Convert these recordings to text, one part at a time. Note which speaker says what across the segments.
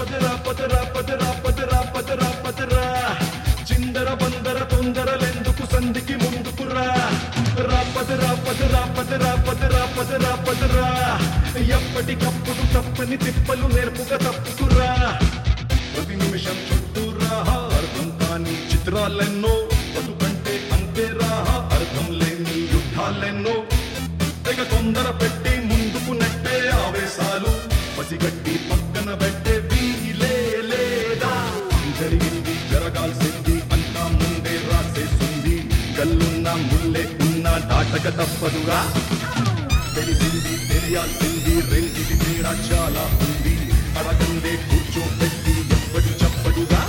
Speaker 1: పదరా పదరా పదరా పదరా పదరా పదరా చిందర బందర తొందరలెందుకు సంధికి ముందుకురా రా పదరా పదరా పదరా పదరా పదరా పదరా ఎప్పటికప్పుడు తప్పని తిప్పలు నేర్పుగా తప్పుకురా ప్రతి నిమిషం చుట్టూరా అర్థం కాని చిత్రాలెన్నో బతుకంటే అంతేరా అర్థం లేని యుద్ధాలెన్నో తెగ తొందర పెట్టి ముందుకు నెట్టే ఆవేశాలు పసిగట్టి పక్కన పెట్టే వీలే లేదా జరిగింది జరగాల్సింది అంతా ముందే రాసేస్తుంది కల్లున్న ముల్లే ఉన్న దాటక తప్పదుగా తెలిసింది తెలియాల్సింది రెండిటి తేడా చాలా ఉంది అడగందే కూర్చోబెట్టి ఎప్పటి చెప్పడుగా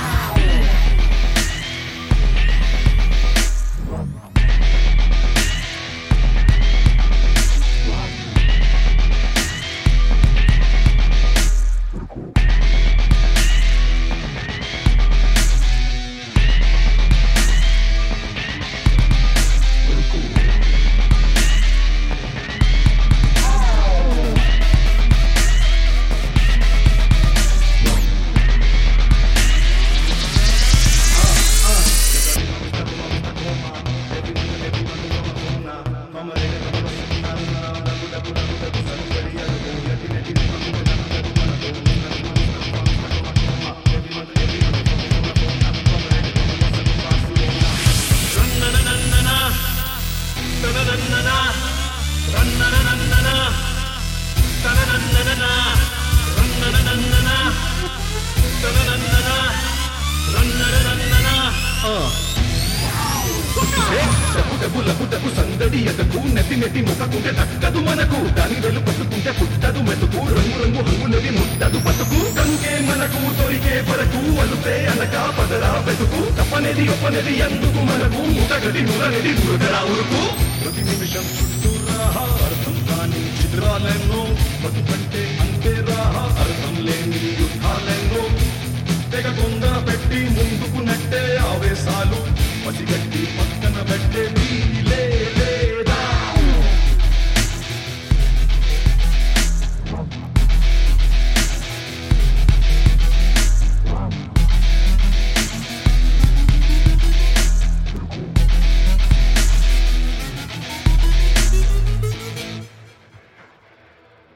Speaker 1: డబ్బులకు సందడి ఎదకు నెత్తి నెత్తి ముఖకుంటే దక్కదు మనకు దాని వెలు పట్టుకుంటే పుట్టదు మెతుకు రంగు రంగు హంగులది ముట్టదు బతుకు కంకే మనకు దొరికే వరకు అలుపే అనక పదరా వెతుకు తప్పనేది ఒప్పనేది ఎందుకు మనకు ముటగది మురగది మురగరా ఉరుకు ప్రతి నిమిషం చుట్టూరా అర్థం కాని చిత్రాలెన్నో బతుకు